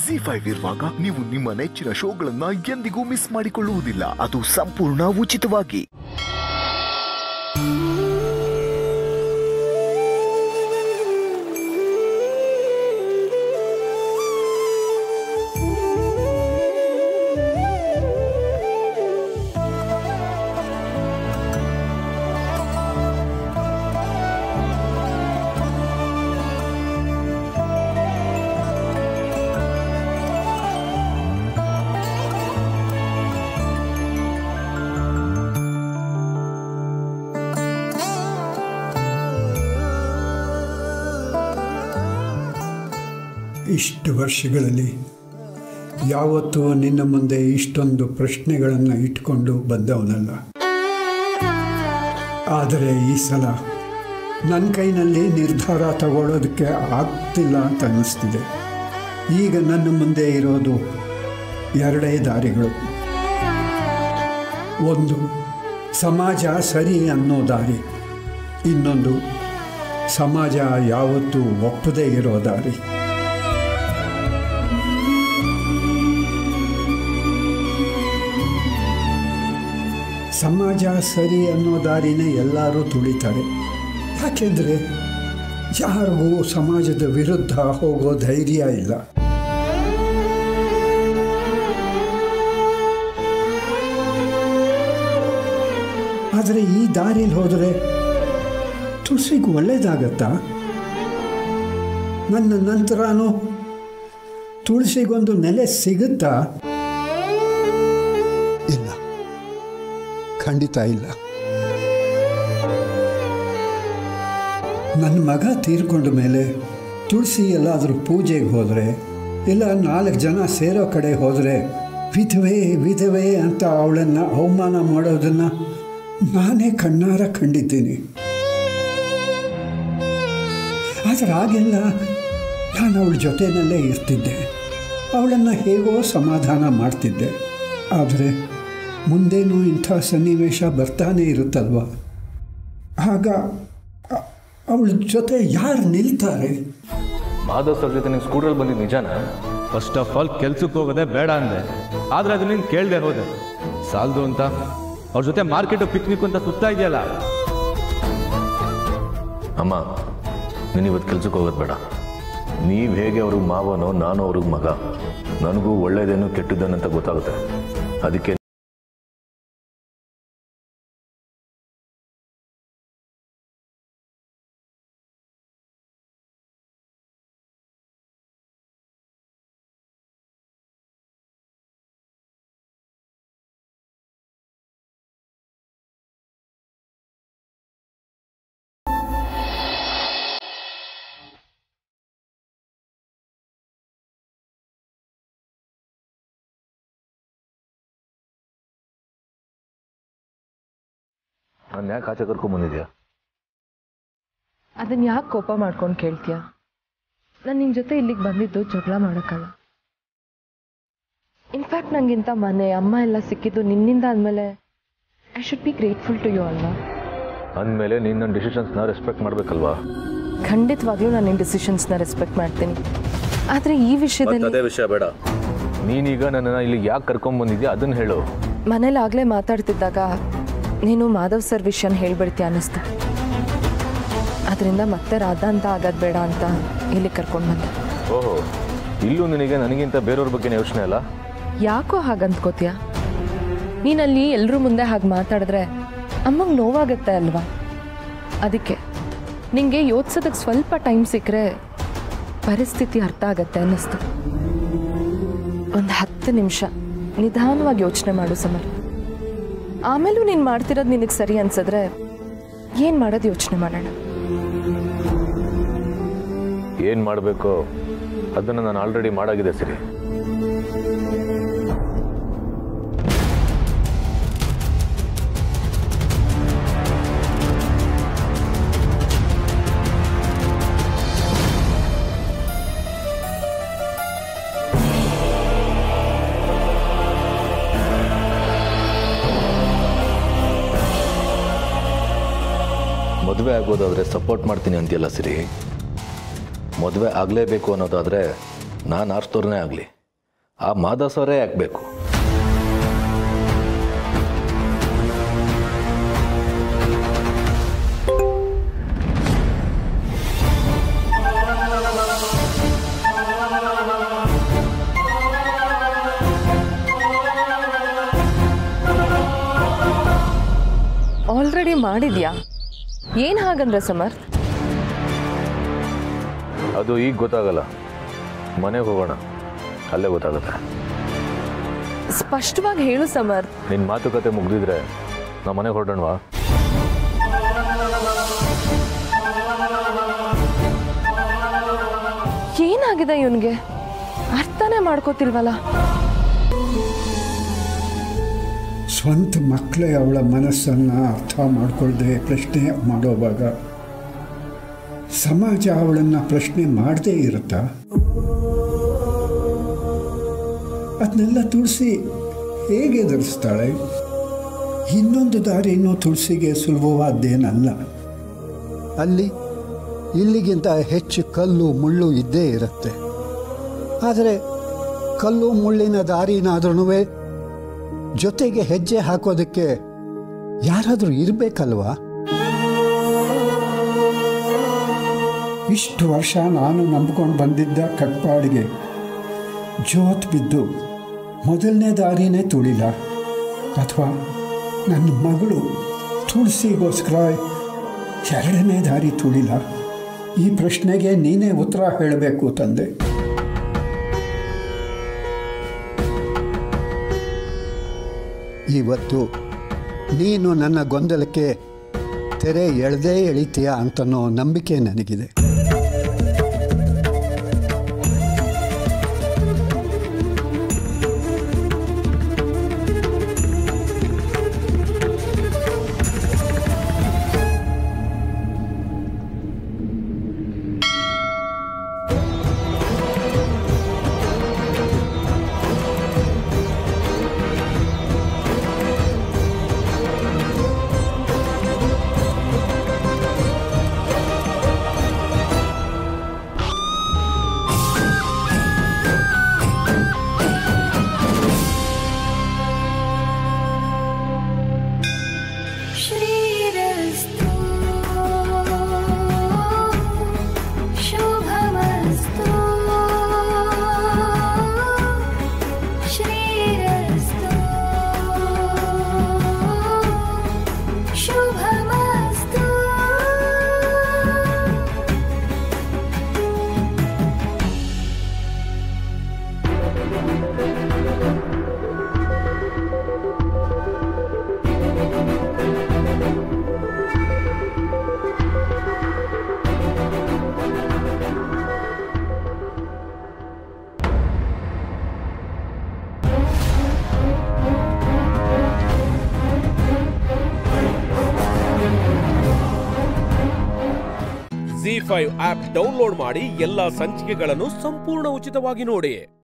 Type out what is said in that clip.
G five ಇರುವಾಗ ನೀವು ನಿಮ್ಮ ನೆಚ್ಚಿನ ಶೋಗಳನ್ನ ಎಂದಿಗೂ ಮಿಸ್ ಮಾಡಿಕೊಳ್ಳುವುದಿಲ್ಲ ಅದು ಸಂಪೂರ್ಣ ಉಚಿತವಾಗಿ ಇಷ್ಟು ವರ್ಷಗಳಲ್ಲಿ ಯಾವತ್ತೂ ನಿನ್ನ ಮುಂದೆ ಇಷ್ಟೊಂದು ಪ್ರಶ್ನೆಗಳನ್ನು ಇಟ್ಕೊಂಡು ಬಂದವನಲ್ಲ ಆದರೆ ಈ ಸಲ ನನ್ನ ಕೈನಲ್ಲಿ ನಿರ್ಧಾರ ತಗೊಳ್ಳೋದಕ್ಕೆ ಆಗ್ತಿಲ್ಲ ಅಂತ ಅನ್ನಿಸ್ತಿದೆ ಈಗ ನನ್ನ ಮುಂದೆ ಇರೋದು ಎರಡೇ ದಾರಿಗಳು ಒಂದು ಸಮಾಜ ಸರಿ ಅನ್ನೋ ದಾರಿ ಇನ್ನೊಂದು ಸಮಾಜ ಯಾವತ್ತೂ ಒಪ್ಪದೇ ಇರೋ ದಾರಿ ಸಮಾಜ ಸರಿ ಅನ್ನೋ ದಾರಿನೇ ಎಲ್ಲರೂ ತುಳಿತಾರೆ ಯಾಕೆಂದರೆ ಯಾರಿಗೂ ಸಮಾಜದ ವಿರುದ್ಧ ಹೋಗೋ ಧೈರ್ಯ ಇಲ್ಲ ಆದರೆ ಈ ದಾರಿಲಿ ಹೋದರೆ ತುಳಸಿಗೆ ಒಳ್ಳೇದಾಗತ್ತಾ ನನ್ನ ನಂತರನೂ ತುಳಸಿಗೊಂದು ನೆಲೆ ಸಿಗುತ್ತಾ ಇಲ್ಲ ಖಂಡಿತ ಇಲ್ಲ ನನ್ನ ಮಗ ತೀರ್ಕೊಂಡ ಮೇಲೆ ತುಳಸಿ ಎಲ್ಲಾದರೂ ಪೂಜೆಗೆ ಹೋದರೆ ಇಲ್ಲ ನಾಲ್ಕು ಜನ ಸೇರೋ ಕಡೆ ಹೋದರೆ ವಿಧವೆ ವಿಧವೆ ಅಂತ ಅವಳನ್ನು ಅವಮಾನ ಮಾಡೋದನ್ನು ನಾನೇ ಕಣ್ಣಾರ ಕಂಡಿದ್ದೀನಿ ಆದರೆ ಆಗೆಲ್ಲ ನಾನು ಅವಳ ಜೊತೆಯಲ್ಲೇ ಇರ್ತಿದ್ದೆ ಅವಳನ್ನು ಹೇಗೋ ಸಮಾಧಾನ ಮಾಡ್ತಿದ್ದೆ ಆದರೆ ಮುಂದೇನೂ ಇಂಥ ಸನ್ನಿವೇಶ ಬರ್ತಾನೆ ಇರುತ್ತಲ್ವ ಆಗ ಅ- ಅವಳ ಜೊತೆ ಯಾರು ನಿಲ್ತಾರೆ ಮಾಧವ್ ಸರ್ ಜೊತೆ ನೀನು ಸ್ಕೂಟ್ರಲ್ಲಿ ಬಂದಿದ್ದು ನಿಜಾನ ಫಸ್ಟ್ ಆಫ್ ಆಲ್ ಕೆಲ್ಸಕ್ಕೆ ಹೋಗೋದೇ ಬೇಡ ಅಂದೆ ಆದ್ರೆ ಅದು ನೀನು ಕೇಳದೆ ಹೋದೆ ಸಾಲದು ಅಂತ ಅವ್ರ ಜೊತೆ ಮಾರ್ಕೆಟು ಪಿಕ್ನಿಕ್ ಅಂತ ಸುತ್ತಾ ಇದೆಯಲ್ಲ ಅಮ್ಮ ನೀನು ಇವತ್ತು ಕೆಲ್ಸಕ್ಕೆ ಹೋಗೋದು ಬೇಡ ನೀವು ಹೇಗೆ ಅವ್ರಿಗೆ ಮಾವನೋ ನಾನು ಅವ್ರಿಗೆ ಮಗ ನನಗೂ ಒಳ್ಳೇದೇನು ಕೆಟ್ಟದ್ದೇನು ಅಂತ ಗೊತ್ತಾಗುತ್ತೆ ಅದಕ್ಕೆ ನಾನು ಯಾಕೆ ಆಚೆ ಕರ್ಕೊಂಬಂದಿದ್ಯಾ ಅದನ್ನ ಯಾಕೆ ಕೋಪ ಮಾಡ್ಕೊಂಡು ಕೇಳ್ತೀಯ ನಾನು ನಿನ್ನ ಜೊತೆ ಇಲ್ಲಿಗೆ ಬಂದಿದ್ದು ಜಗಳ ಮಾಡೋಕ್ಕಲ್ಲ ಇನ್ಫ್ಯಾಕ್ಟ್ ನಂಗಿಂತ ಮನೆ ಅಮ್ಮ ಎಲ್ಲ ಸಿಕ್ಕಿದ್ದು ನಿನ್ನಿಂದ ಅಂದಮೇಲೆ I should be grateful to you ಅಲ್ವಾ ಅಂದಮೇಲೆ ನೀನು ನನ್ನ ಡಿಸಿಷನ್ಸ್ನ ರೆಸ್ಪೆಕ್ಟ್ ಮಾಡಬೇಕಲ್ವಾ ಖಂಡಿತವಾಗ್ಲೂ ನಾನು ನಿನ್ನ ಡಿಸಿಷನ್ಸ್ನ ರೆಸ್ಪೆಕ್ಟ್ ಮಾಡ್ತೀನಿ ಆದರೆ ಈ ವಿಷಯದಲ್ಲಿ ಅದೇ ವಿಷಯ ಬೇಡ ನೀನೀಗ ನನ್ನನ್ನು ಇಲ್ಲಿಗೆ ಯಾಕೆ ಕರ್ಕೊಂಬಂದಿದ್ಯಾ ಅದನ್ನು ಹೇಳು ಮನೇಲಿ ಆಗಲೇ ಮಾತಾಡ್ತಿದ್ದಾಗ ನೀನು ಮಾಧವ್ ಸರ್ ವಿಷಯನ ಹೇಳ್ಬಿಡ್ತೀಯ ಅನ್ನಿಸ್ತು ಅದರಿಂದ ಮತ್ತೆ ರಾಧಾ ಅಂತ ಆಗೋದು ಬೇಡ ಅಂತ ಇಲ್ಲಿ ಕರ್ಕೊಂಡು ಬಂದೆ ಓಹೋ ಇಲ್ಲೂ ನಿನಗೆ ನನಗಿಂತ ಬೇರೆಯವ್ರ ಬಗ್ಗೆ ಯೋಚನೆ ಅಲ್ಲ ಯಾಕೋ ಹಾಗಂದ್ಕೋತೀಯ ನೀನಲ್ಲಿ ಎಲ್ಲರೂ ಮುಂದೆ ಹಾಗೆ ಮಾತಾಡಿದ್ರೆ ಅಮ್ಮಂಗೆ ನೋವಾಗತ್ತೆ ಅಲ್ವಾ ಅದಕ್ಕೆ ನಿಂಗೆ ಯೋಚಿಸೋದಕ್ಕೆ ಸ್ವಲ್ಪ ಟೈಮ್ ಸಿಕ್ಕರೆ ಪರಿಸ್ಥಿತಿ ಅರ್ಥ ಆಗತ್ತೆ ಅನ್ನಿಸ್ತು ಒಂದು ಹತ್ತು ನಿಮಿಷ ನಿಧಾನವಾಗಿ ಯೋಚನೆ ಮಾಡು ಸಮರ್ ಆಮೇಲೂ ನೀನು ಮಾಡ್ತಿರೋದು ನಿನಗೆ ಸರಿ ಅನ್ಸಿದ್ರೆ ಏನು ಮಾಡೋದು ಯೋಚನೆ ಮಾಡೋಣ ಏನು ಮಾಡಬೇಕು ಅದನ್ನು ನಾನು ಆಲ್ರೆಡಿ ಮಾಡಾಗಿದೆ ಸರಿ ಮದುವೆ ಆಗೋದಾದರೆ ಸಪೋರ್ಟ್ ಮಾಡ್ತೀನಿ ಅಂತೀಯಲ್ಲ ಸಿರಿ ಮದುವೆ ಆಗಲೇಬೇಕು ಅನ್ನೋದಾದರೆ ನಾನು ಆರಿಸ್ತೋರ್ನೇ ಆಗಲಿ ಆ ಮಾದಸರೇ ಆಗಬೇಕು ಆಲ್ರೆಡಿ ಮಾಡಿದ್ಯಾ ಏನು ಹಾಗಂದ್ರೆ ಸಮರ್ಥ್ ಅದು ಈಗ ಗೊತ್ತಾಗಲ್ಲ ಮನೆಗೆ ಹೋಗೋಣ ಅಲ್ಲೇ ಗೊತ್ತಾಗುತ್ತೆ ಸ್ಪಷ್ಟವಾಗಿ ಹೇಳು ಸಮರ್ಥ್ ನಿನ್ನ ಮಾತುಕತೆ ಮುಗ್ದಿದ್ರೆ ನಾವು ಮನೆಗೆ ಹೊರಡೋಣವಾ ಏನಾಗಿದೆ ಇವನಿಗೆ ಅರ್ಥನೇ ಮಾಡ್ಕೋತಿಲ್ವಲ್ಲ ಸ್ವಂತ ಮಕ್ಕಳೇ ಅವಳ ಮನಸ್ಸನ್ನು ಅರ್ಥ ಮಾಡಿಕೊಳ್ಳದೆ ಪ್ರಶ್ನೆ ಮಾಡೋವಾಗ ಸಮಾಜ ಅವಳನ್ನು ಪ್ರಶ್ನೆ ಮಾಡದೇ ಇರುತ್ತಾ ಅದನ್ನೆಲ್ಲ ತುಳಸಿ ಹೇಗೆ ಎದುರಿಸ್ತಾಳೆ ಇನ್ನೊಂದು ದಾರಿನೂ ತುಳಸಿಗೆ ಸುಲಭವಾದ್ದೇನಲ್ಲ ಅಲ್ಲಿ ಇಲ್ಲಿಗಿಂತ ಹೆಚ್ಚು ಕಲ್ಲು ಮುಳ್ಳು ಇದ್ದೇ ಇರುತ್ತೆ ಆದರೆ ಕಲ್ಲು ಮುಳ್ಳಿನ ದಾರಿನಾದ್ರೂ ಜೊತೆಗೆ ಹೆಜ್ಜೆ ಹಾಕೋದಕ್ಕೆ ಯಾರಾದರೂ ಇರಬೇಕಲ್ವಾ ಇಷ್ಟು ವರ್ಷ ನಾನು ನಂಬ್ಕೊಂಡು ಬಂದಿದ್ದ ಕಟ್ಪಾಡಿಗೆ ಜೋತ್ ಬಿದ್ದು ಮೊದಲನೇ ದಾರಿನೇ ತುಳಿಲ್ಲ ಅಥವಾ ನನ್ನ ಮಗಳು ತುಳಸಿಗೋಸ್ಕರ ಎರಡನೇ ದಾರಿ ತುಳಿಲ್ಲ ಈ ಪ್ರಶ್ನೆಗೆ ನೀನೇ ಉತ್ತರ ಹೇಳಬೇಕು ತಂದೆ ಇವತ್ತು ನೀನು ನನ್ನ ಗೊಂದಲಕ್ಕೆ ತೆರೆ ಎಳೆದೇ ಎಳಿತೀಯ ಅಂತನೋ ನಂಬಿಕೆ ನನಗಿದೆ श्रीरस्तु शुभमस्तु श्रीरस्तु शुभमस्तु ಜಿ ಫೈವ್ ಆಪ್ ಡೌನ್ಲೋಡ್ ಮಾಡಿ ಎಲ್ಲಾ ಸಂಚಿಕೆಗಳನ್ನು ಸಂಪೂರ್ಣ ಉಚಿತವಾಗಿ ನೋಡಿ